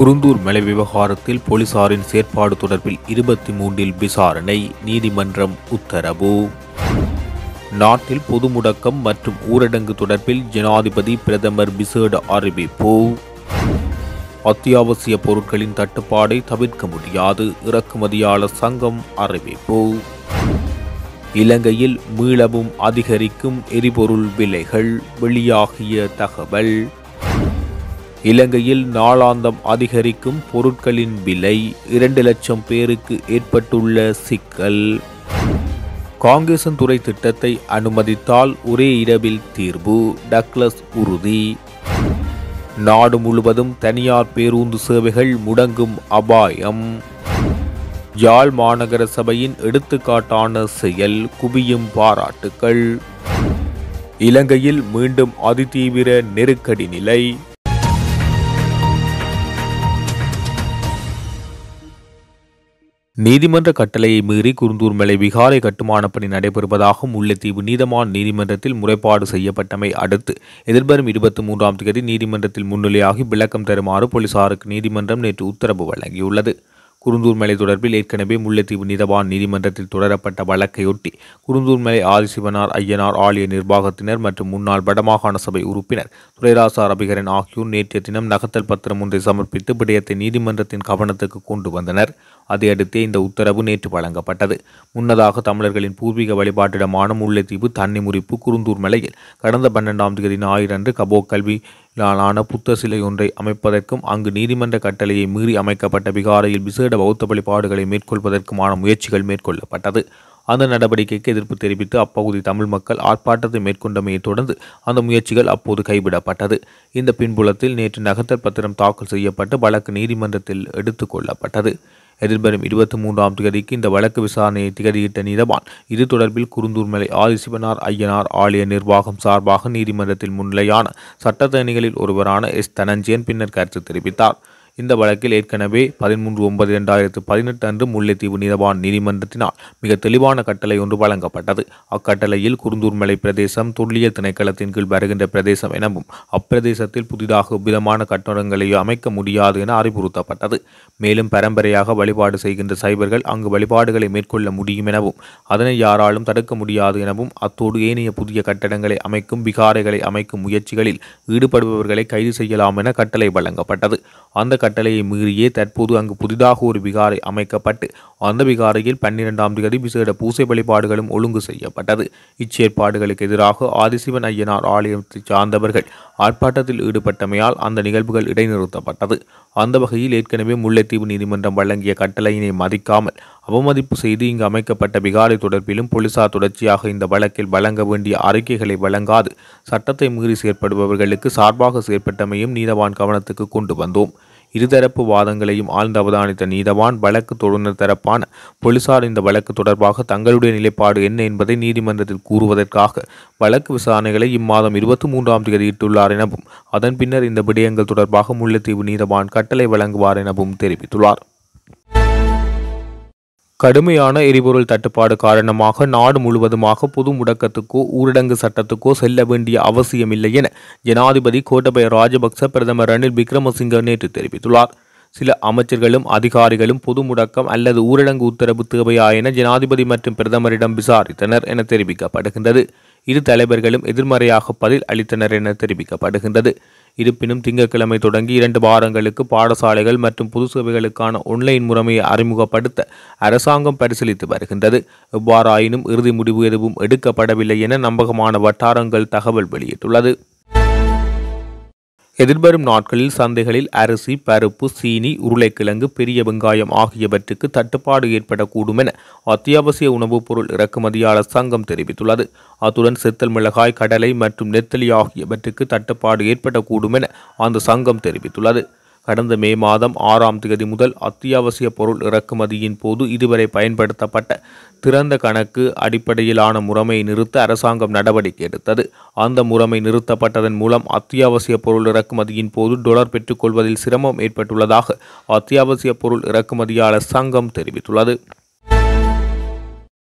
குருந்தூர் மலை விவகாரத்தில் போலீசாரின் செயற்பாடு தொடர்பில் இருபத்தி மூன்றில் விசாரணை நீதிமன்றம் உத்தரவு நாட்டில் பொது முடக்கம் மற்றும் ஊரடங்கு தொடர்பில் ஜனாதிபதி பிரதமர் விசேட அறிவிப்பு அத்தியாவசிய பொருட்களின் தட்டுப்பாடை தவிர்க்க முடியாது இறக்குமதியாளர் சங்கம் அறிவிப்பு இலங்கையில் மீளவும் அதிகரிக்கும் எரிபொருள் விலைகள் வெளியாகிய தகவல் இலங்கையில் நாளாந்தம் அதிகரிக்கும் பொருட்களின் விலை இரண்டு லட்சம் பேருக்கு ஏற்பட்டுள்ள சிக்கல் காங்கேசன் துறை திட்டத்தை அனுமதித்தால் ஒரே இரவில் தீர்வு டக்ளஸ் உறுதி நாடு முழுவதும் தனியார் பேருந்து சேவைகள் முடங்கும் அபாயம் யாழ் மாநகர சபையின் எடுத்துக்காட்டான செயல் குவியும் பாராட்டுக்கள் இலங்கையில் மீண்டும் அதிதீவிர நெருக்கடி நிலை நீதிமன்ற கட்டளையை மீறி குருந்தூர் மலை விகாரை கட்டுமான பணி நடைபெறுவதாக முல்லைத்தீவு நீதவான் நீதிமன்றத்தில் முறைப்பாடு செய்யப்பட்டமை அடுத்து எதிர்வரும் இருபத்தி மூன்றாம் தேதி நீதிமன்றத்தில் முன்னிலையாகி விளக்கம் தருமாறு போலீசாருக்கு நீதிமன்றம் நேற்று உத்தரவு வழங்கியுள்ளது குருந்தூர் மலை தொடர்பில் ஏற்கனவே முல்லைத்தீவு நீதவான் நீதிமன்றத்தில் தொடரப்பட்ட வழக்கையொட்டி குருந்தூர் மலை ஆதிசிவனார் ஐயனார் ஆலய நிர்வாகத்தினர் மற்றும் முன்னாள் வடமாகாண சபை உறுப்பினர் துரைராசா ரபிகரன் ஆகியோர் நேற்றைய தினம் நகத்தல் பத்திரம் ஒன்றை சமர்ப்பித்து விடயத்தை நீதிமன்றத்தின் கவனத்துக்கு கொண்டு வந்தனர் அதையடுத்தே இந்த உத்தரவு நேற்று வழங்கப்பட்டது முன்னதாக தமிழர்களின் பூர்வீக வழிபாட்டிடமான முல்லைத்தீவு தண்ணி முறிப்பு குருந்தூர் மலையில் கடந்த பன்னெண்டாம் தேதி ஞாயிறன்று கபோ கல்வி லான புத்த சிலை ஒன்றை அமைப்பதற்கும் அங்கு நீதிமன்ற கட்டளையை மீறி அமைக்கப்பட்ட விகாரையில் விசேட பௌத்த வழிபாடுகளை மேற்கொள்வதற்குமான முயற்சிகள் மேற்கொள்ளப்பட்டது அந்த நடவடிக்கைக்கு எதிர்ப்பு தெரிவித்து அப்பகுதி தமிழ் மக்கள் ஆர்ப்பாட்டத்தை மேற்கொண்டமையை தொடர்ந்து அந்த முயற்சிகள் அப்போது கைவிடப்பட்டது இந்த பின்புலத்தில் நேற்று நகர்த்தல் பத்திரம் தாக்கல் செய்யப்பட்டு வழக்கு நீதிமன்றத்தில் எடுத்துக் கொள்ளப்பட்டது எதிர்வரும் இருபத்தி மூன்றாம் தேதிக்கு இந்த வழக்கு விசாரணையை திகதியிட்ட நீதவான் இது தொடர்பில் குருந்தூர் மலை ஆதிசிவனார் ஐயனார் ஆலய நிர்வாகம் சார்பாக நீதிமன்றத்தில் முன்னிலையான சட்டத்தரணிகளில் ஒருவரான எஸ் தனஞ்சயன் பின்னர் கருத்து தெரிவித்தார் இந்த வழக்கில் ஏற்கனவே பதிமூன்று ஒன்பது இரண்டாயிரத்து பதினெட்டு அன்று முல்லைத்தீவு நீதவான் நீதிமன்றத்தினால் மிக தெளிவான கட்டளை ஒன்று வழங்கப்பட்டது அக்கட்டளையில் குருந்தூர் மலை பிரதேசம் தொல்லியல் திணைக்களத்தின் கீழ் வருகின்ற பிரதேசம் எனவும் அப்பிரதேசத்தில் புதிதாக விதமான கட்டடங்களை அமைக்க முடியாது என அறிவுறுத்தப்பட்டது மேலும் பரம்பரையாக வழிபாடு செய்கின்ற சைபர்கள் அங்கு வழிபாடுகளை மேற்கொள்ள முடியும் எனவும் அதனை யாராலும் தடுக்க முடியாது எனவும் அத்தோடு ஏனைய புதிய கட்டடங்களை அமைக்கும் விகாரைகளை அமைக்கும் முயற்சிகளில் ஈடுபடுபவர்களை கைது செய்யலாம் என கட்டளை வழங்கப்பட்டது அந்த கட்டளையை மீறியே தற்போது அங்கு புதிதாக ஒரு விகாரை அமைக்கப்பட்டு அந்த விகாரையில் பன்னிரெண்டாம் தேதி விசேட பூசை வழிபாடுகளும் ஒழுங்கு செய்யப்பட்டது இச்சேற்பாடுகளுக்கு எதிராக ஆதிசிவன் ஐயனார் ஆலயத்தைச் சார்ந்தவர்கள் ஆர்ப்பாட்டத்தில் ஈடுபட்டமையால் அந்த நிகழ்வுகள் இடைநிறுத்தப்பட்டது அந்த வகையில் ஏற்கனவே முல்லைத்தீவு நீதிமன்றம் வழங்கிய கட்டளையினை மதிக்காமல் அவமதிப்பு செய்து இங்கு அமைக்கப்பட்ட விகாரை தொடர்பிலும் போலீசார் தொடர்ச்சியாக இந்த வழக்கில் வழங்க வேண்டிய அறிக்கைகளை வழங்காது சட்டத்தை மீறி செயற்படுபவர்களுக்கு சார்பாக செயற்பட்டமையும் நீதவான் கவனத்துக்கு கொண்டு வந்தோம் இருதரப்பு வாதங்களையும் ஆழ்ந்து அவதானித்த நீதவான் வழக்கு தொடுநர் தரப்பான போலீசார் இந்த வழக்கு தொடர்பாக தங்களுடைய நிலைப்பாடு என்ன என்பதை நீதிமன்றத்தில் கூறுவதற்காக வழக்கு விசாரணைகளை இம்மாதம் இருபத்தி மூன்றாம் தேதி இட்டுள்ளார் எனவும் அதன் பின்னர் இந்த விடயங்கள் தொடர்பாக முல்லைத்தீவு நீதவான் கட்டளை வழங்குவார் எனவும் தெரிவித்துள்ளார் கடுமையான எரிபொருள் தட்டுப்பாடு காரணமாக நாடு முழுவதுமாக பொது முடக்கத்துக்கோ ஊரடங்கு சட்டத்துக்கோ செல்ல வேண்டிய அவசியமில்லை என ஜனாதிபதி கோட்டபய ராஜபக்ச பிரதமர் ரணில் விக்ரமசிங்க நேற்று தெரிவித்துள்ளார் சில அமைச்சர்களும் அதிகாரிகளும் பொது முடக்கம் அல்லது ஊரடங்கு உத்தரவு தேவையா என ஜனாதிபதி மற்றும் பிரதமரிடம் விசாரித்தனர் என தெரிவிக்கப்படுகின்றது இரு தலைவர்களும் எதிர்மறையாக பதில் அளித்தனர் என தெரிவிக்கப்படுகின்றது இருப்பினும் திங்கட்கிழமை தொடங்கி இரண்டு வாரங்களுக்கு பாடசாலைகள் மற்றும் பொது சேவைகளுக்கான ஒன்லைன் முறைமையை அறிமுகப்படுத்த அரசாங்கம் பரிசீலித்து வருகின்றது எவ்வாறாயினும் இறுதி முடிவு எதுவும் எடுக்கப்படவில்லை என நம்பகமான வட்டாரங்கள் தகவல் வெளியிட்டுள்ளது எதிர்வரும் நாட்களில் சந்தைகளில் அரிசி பருப்பு சீனி உருளைக்கிழங்கு பெரிய வெங்காயம் ஆகியவற்றுக்கு தட்டுப்பாடு ஏற்படக்கூடும் என அத்தியாவசிய உணவுப் பொருள் இறக்குமதியாளர் சங்கம் தெரிவித்துள்ளது அத்துடன் செத்தல் மிளகாய் கடலை மற்றும் நெத்தலி ஆகியவற்றுக்கு தட்டுப்பாடு ஏற்படக்கூடும் என அந்த சங்கம் தெரிவித்துள்ளது கடந்த மே மாதம் ஆறாம் தேதி முதல் அத்தியாவசிய பொருள் இறக்குமதியின் போது இதுவரை பயன்படுத்தப்பட்ட திறந்த கணக்கு அடிப்படையிலான முறைமையை நிறுத்த அரசாங்கம் நடவடிக்கை எடுத்தது அந்த முறைமை நிறுத்தப்பட்டதன் மூலம் அத்தியாவசிய பொருள் இறக்குமதியின் போது டொலர் பெற்றுக்கொள்வதில் சிரமம் ஏற்பட்டுள்ளதாக அத்தியாவசிய பொருள் இறக்குமதியாளர் சங்கம் தெரிவித்துள்ளது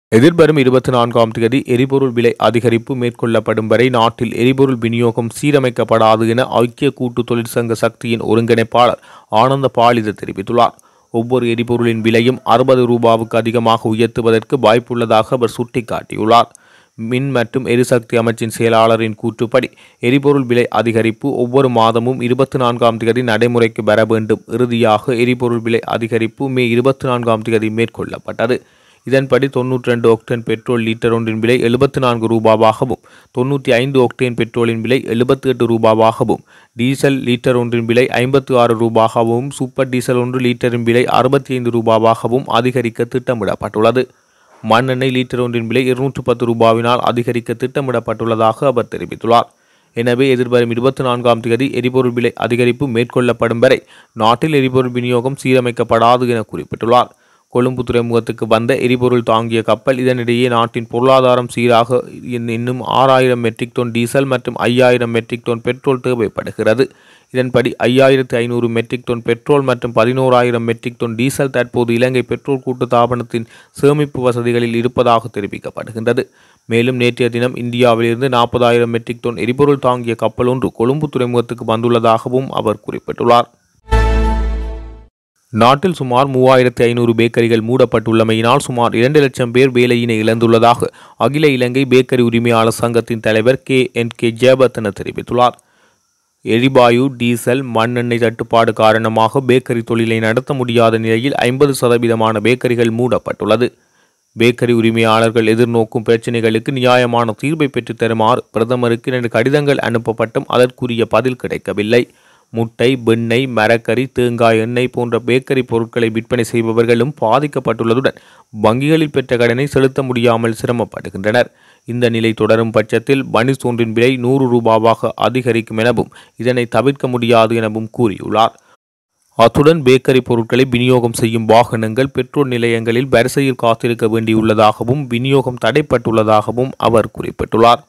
எதிர்வரும் இருபத்தி நான்காம் தேதி எரிபொருள் விலை அதிகரிப்பு மேற்கொள்ளப்படும் வரை நாட்டில் எரிபொருள் விநியோகம் சீரமைக்கப்படாது என ஐக்கிய கூட்டு தொழிற்சங்க சக்தியின் ஒருங்கிணைப்பாளர் ஆனந்த பாலித தெரிவித்துள்ளார் ஒவ்வொரு எரிபொருளின் விலையும் அறுபது ரூபாவுக்கு அதிகமாக உயர்த்துவதற்கு வாய்ப்புள்ளதாக அவர் சுட்டிக்காட்டியுள்ளார் மின் மற்றும் எரிசக்தி அமைச்சின் செயலாளரின் கூற்றுப்படி எரிபொருள் விலை அதிகரிப்பு ஒவ்வொரு மாதமும் இருபத்தி நான்காம் தேதி நடைமுறைக்கு வர வேண்டும் இறுதியாக எரிபொருள் விலை அதிகரிப்பு மே இருபத்தி நான்காம் தேதி மேற்கொள்ளப்பட்டது இதன்படி தொன்னூற்றி ரெண்டு ஒக்டேன் பெட்ரோல் லீட்டர் ஒன்றின் விலை எழுபத்தி நான்கு ரூபாவாகவும் தொண்ணூற்றி ஐந்து ஒக்டேன் பெட்ரோலின் விலை எழுபத்தி எட்டு ரூபாவாகவும் டீசல் லீட்டர் ஒன்றின் விலை ஐம்பத்தி ஆறு ரூபாகவும் சூப்பர் டீசல் ஒன்று லீட்டரின் விலை அறுபத்தி ஐந்து ரூபாவாகவும் அதிகரிக்க திட்டமிடப்பட்டுள்ளது மண்ணெண்ணெய் லீட்டர் ஒன்றின் விலை இருநூற்று பத்து ரூபாவினால் அதிகரிக்க திட்டமிடப்பட்டுள்ளதாக அவர் தெரிவித்துள்ளார் எனவே எதிர்வரும் இருபத்தி நான்காம் தேதி எரிபொருள் விலை அதிகரிப்பு மேற்கொள்ளப்படும் வரை நாட்டில் எரிபொருள் விநியோகம் சீரமைக்கப்படாது என குறிப்பிட்டுள்ளார் கொழும்பு துறைமுகத்துக்கு வந்த எரிபொருள் தாங்கிய கப்பல் இதனிடையே நாட்டின் பொருளாதாரம் சீராக இன்னும் ஆறாயிரம் மெட்ரிக் டன் டீசல் மற்றும் ஐயாயிரம் மெட்ரிக் டன் பெட்ரோல் தேவைப்படுகிறது இதன்படி ஐயாயிரத்து ஐநூறு மெட்ரிக் டன் பெட்ரோல் மற்றும் பதினோராயிரம் மெட்ரிக் டன் டீசல் தற்போது இலங்கை பெட்ரோல் கூட்டு தாபனத்தின் சேமிப்பு வசதிகளில் இருப்பதாக தெரிவிக்கப்படுகின்றது மேலும் நேற்றைய தினம் இந்தியாவிலிருந்து நாற்பதாயிரம் மெட்ரிக் டன் எரிபொருள் தாங்கிய கப்பல் ஒன்று கொழும்பு துறைமுகத்துக்கு வந்துள்ளதாகவும் அவர் குறிப்பிட்டுள்ளார் நாட்டில் சுமார் மூவாயிரத்தி ஐநூறு பேக்கரிகள் மூடப்பட்டுள்ளமையினால் சுமார் இரண்டு லட்சம் பேர் வேலையினை இழந்துள்ளதாக அகில இலங்கை பேக்கரி உரிமையாளர் சங்கத்தின் தலைவர் கே என் கே ஜெயபர்தன தெரிவித்துள்ளார் எரிவாயு டீசல் மண்ணெண்ணெய் தட்டுப்பாடு காரணமாக பேக்கரி தொழிலை நடத்த முடியாத நிலையில் ஐம்பது சதவீதமான பேக்கரிகள் மூடப்பட்டுள்ளது பேக்கரி உரிமையாளர்கள் எதிர்நோக்கும் பிரச்சினைகளுக்கு நியாயமான தீர்வை பெற்றுத் தருமாறு பிரதமருக்கு இரண்டு கடிதங்கள் அனுப்பப்பட்டும் அதற்குரிய பதில் கிடைக்கவில்லை முட்டை வெண்ணெய் மரக்கறி தேங்காய் எண்ணெய் போன்ற பேக்கரி பொருட்களை விற்பனை செய்பவர்களும் பாதிக்கப்பட்டுள்ளதுடன் வங்கிகளில் பெற்ற கடனை செலுத்த முடியாமல் சிரமப்படுகின்றனர் இந்த நிலை தொடரும் பட்சத்தில் பனிஸ் ஒன்றின் விலை நூறு ரூபாவாக அதிகரிக்கும் எனவும் இதனை தவிர்க்க முடியாது எனவும் கூறியுள்ளார் அத்துடன் பேக்கரி பொருட்களை விநியோகம் செய்யும் வாகனங்கள் பெட்ரோல் நிலையங்களில் வரிசையில் காத்திருக்க வேண்டியுள்ளதாகவும் விநியோகம் தடைப்பட்டுள்ளதாகவும் அவர் குறிப்பிட்டுள்ளார்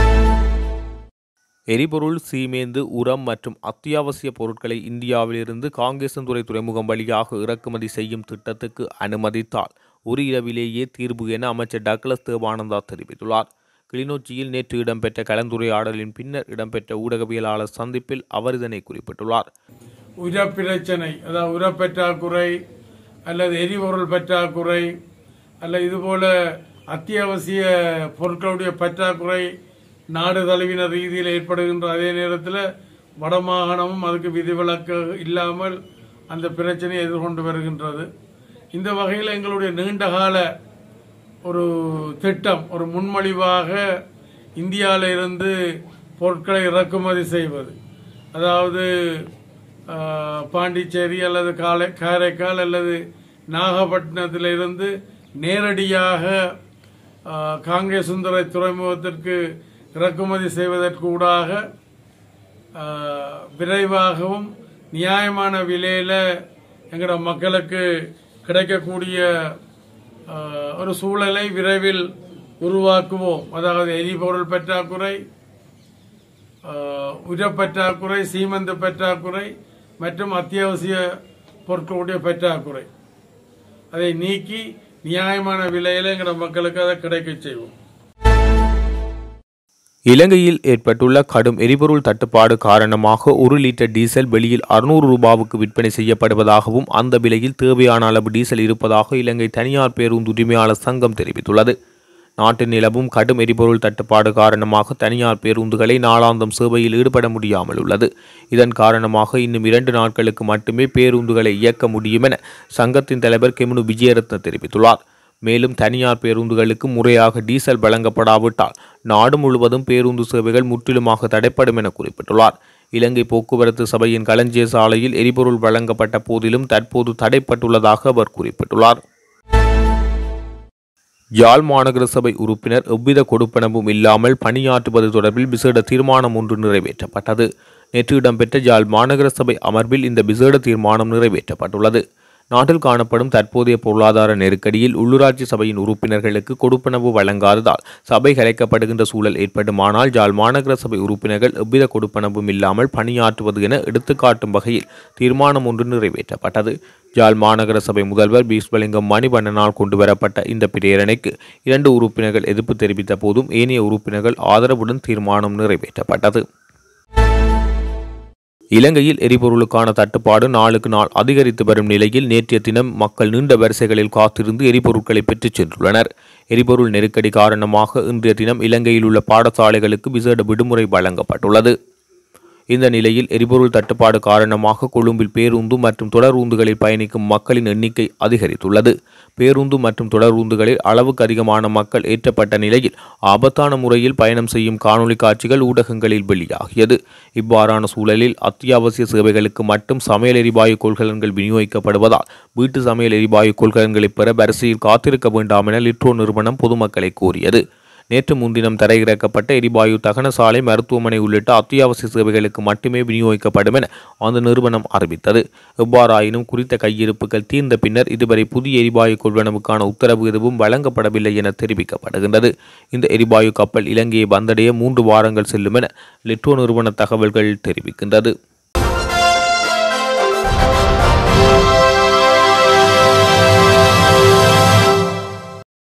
எரிபொருள் சீமேந்து உரம் மற்றும் அத்தியாவசிய பொருட்களை இந்தியாவிலிருந்து காங்கேசன்துறை துறைமுகம் வழியாக இறக்குமதி செய்யும் திட்டத்துக்கு அனுமதித்தால் ஒரு இரவிலேயே தீர்வு என அமைச்சர் டக்ளஸ் தேவானந்தா தெரிவித்துள்ளார் கிளிநொச்சியில் நேற்று இடம்பெற்ற கலந்துரையாடலின் பின்னர் இடம்பெற்ற ஊடகவியலாளர் சந்திப்பில் அவர் இதனை குறிப்பிட்டுள்ளார் உர பிரச்சனை அதாவது உர பற்றாக்குறை அல்லது எரிபொருள் பற்றாக்குறை அல்ல இதுபோல அத்தியாவசிய பொருட்களுடைய பற்றாக்குறை நாடு தழுவின ரீதியில் ஏற்படுகின்ற அதே நேரத்தில் வடமாகாணமும் அதுக்கு விதிவிலக்கு இல்லாமல் அந்த பிரச்சனையை எதிர்கொண்டு வருகின்றது இந்த வகையில் எங்களுடைய நீண்டகால ஒரு திட்டம் ஒரு முன்மொழிவாக இந்தியாவில இருந்து பொருட்களை இறக்குமதி செய்வது அதாவது ஆஹ், பாண்டிச்சேரி அல்லது காலை காரைக்கால் அல்லது நாகப்பட்டினத்தில் இருந்து நேரடியாக ஆஹ், காங்கேசுந்தரை துறைமுகத்திற்கு இறக்குமதி செய்வதற்கூடாக ஆஹ், விரைவாகவும் நியாயமான விலையில எங்களோட மக்களுக்கு கிடைக்கக்கூடிய ஆஹ், ஒரு சூழலை விரைவில் உருவாக்குவோம் அதாவது எரிபொருள் பற்றாக்குறை ஆஹ், உர பற்றாக்குறை சீமந்து பற்றாக்குறை மற்றும் அத்தியாவசிய பொருட்களுடைய பற்றாக்குறை அதை நீக்கி நியாயமான விலையில எங்களோட மக்களுக்கு அதை கிடைக்க செய்வோம் இலங்கையில் ஏற்பட்டுள்ள கடும் எரிபொருள் தட்டுப்பாடு காரணமாக ஒரு லிட்டர் டீசல் வெளியில் அறுநூறு ரூபாவுக்கு விற்பனை செய்யப்படுவதாகவும் அந்த விலையில் தேவையான அளவு டீசல் இருப்பதாக இலங்கை தனியார் பேருந்து உரிமையாளர் சங்கம் தெரிவித்துள்ளது நாட்டில் நிலவும் கடும் எரிபொருள் தட்டுப்பாடு காரணமாக தனியார் பேருந்துகளை நாளாந்தம் சேவையில் ஈடுபட முடியாமல் உள்ளது இதன் காரணமாக இன்னும் இரண்டு நாட்களுக்கு மட்டுமே பேருந்துகளை இயக்க முடியும் என சங்கத்தின் தலைவர் கெமுனு விஜயரத்ன தெரிவித்துள்ளார் மேலும் தனியார் பேருந்துகளுக்கு முறையாக டீசல் வழங்கப்படாவிட்டால் நாடு முழுவதும் பேருந்து சேவைகள் முற்றிலுமாக தடைப்படும் என குறிப்பிட்டுள்ளார் இலங்கை போக்குவரத்து சபையின் களஞ்சிய சாலையில் எரிபொருள் வழங்கப்பட்ட போதிலும் தற்போது தடைப்பட்டுள்ளதாக அவர் குறிப்பிட்டுள்ளார் யாழ் மாநகர சபை உறுப்பினர் எவ்வித கொடுப்பனவும் இல்லாமல் பணியாற்றுவது தொடர்பில் விசேட தீர்மானம் ஒன்று நிறைவேற்றப்பட்டது நேற்று இடம்பெற்ற யாழ் மாநகர சபை அமர்வில் இந்த விசேட தீர்மானம் நிறைவேற்றப்பட்டுள்ளது நாட்டில் காணப்படும் தற்போதைய பொருளாதார நெருக்கடியில் உள்ளூராட்சி சபையின் உறுப்பினர்களுக்கு கொடுப்பனவு வழங்காததால் சபை கலைக்கப்படுகின்ற சூழல் ஏற்படுமானால் ஜாழ் மாநகர சபை உறுப்பினர்கள் எவ்வித கொடுப்பனவும் இல்லாமல் பணியாற்றுவது என எடுத்துக்காட்டும் வகையில் தீர்மானம் ஒன்று நிறைவேற்றப்பட்டது ஜாழ் மாநகர சபை முதல்வர் பீஸ்வலிங்கம் மணிவண்ணனால் கொண்டுவரப்பட்ட இந்த பிரேரணைக்கு இரண்டு உறுப்பினர்கள் எதிர்ப்பு தெரிவித்த போதும் ஏனைய உறுப்பினர்கள் ஆதரவுடன் தீர்மானம் நிறைவேற்றப்பட்டது இலங்கையில் எரிபொருளுக்கான தட்டுப்பாடு நாளுக்கு நாள் அதிகரித்து வரும் நிலையில் நேற்றைய தினம் மக்கள் நீண்ட வரிசைகளில் காத்திருந்து எரிபொருட்களை பெற்றுச் சென்றுள்ளனர் எரிபொருள் நெருக்கடி காரணமாக இன்றைய தினம் இலங்கையில் உள்ள பாடசாலைகளுக்கு விசேட விடுமுறை வழங்கப்பட்டுள்ளது இந்த நிலையில் எரிபொருள் தட்டுப்பாடு காரணமாக கொழும்பில் பேருந்து மற்றும் தொடரூந்துகளில் பயணிக்கும் மக்களின் எண்ணிக்கை அதிகரித்துள்ளது பேருந்து மற்றும் தொடரூந்துகளில் அளவுக்கு அதிகமான மக்கள் ஏற்றப்பட்ட நிலையில் ஆபத்தான முறையில் பயணம் செய்யும் காணொளி காட்சிகள் ஊடகங்களில் வெளியாகியது இவ்வாறான சூழலில் அத்தியாவசிய சேவைகளுக்கு மட்டும் சமையல் எரிவாயு கொள்கலன்கள் விநியோகிக்கப்படுவதால் வீட்டு சமையல் எரிவாயு கொள்கலன்களை பெற வரிசையில் காத்திருக்க வேண்டாம் என லிட்ரோ நிறுவனம் பொதுமக்களை கோரியது நேற்று முன்தினம் தரையிறக்கப்பட்ட எரிவாயு தகனசாலை மருத்துவமனை உள்ளிட்ட அத்தியாவசிய சேவைகளுக்கு மட்டுமே விநியோகிக்கப்படும் என அந்த நிறுவனம் அறிவித்தது எவ்வாறாயினும் குறித்த கையிருப்புகள் தீர்ந்த பின்னர் இதுவரை புதிய எரிவாயு கொள்வனவுக்கான உத்தரவு எதுவும் வழங்கப்படவில்லை என தெரிவிக்கப்படுகின்றது இந்த எரிவாயு கப்பல் இலங்கையை வந்தடைய மூன்று வாரங்கள் செல்லும் என லிட்ரோ நிறுவன தகவல்கள் தெரிவிக்கின்றது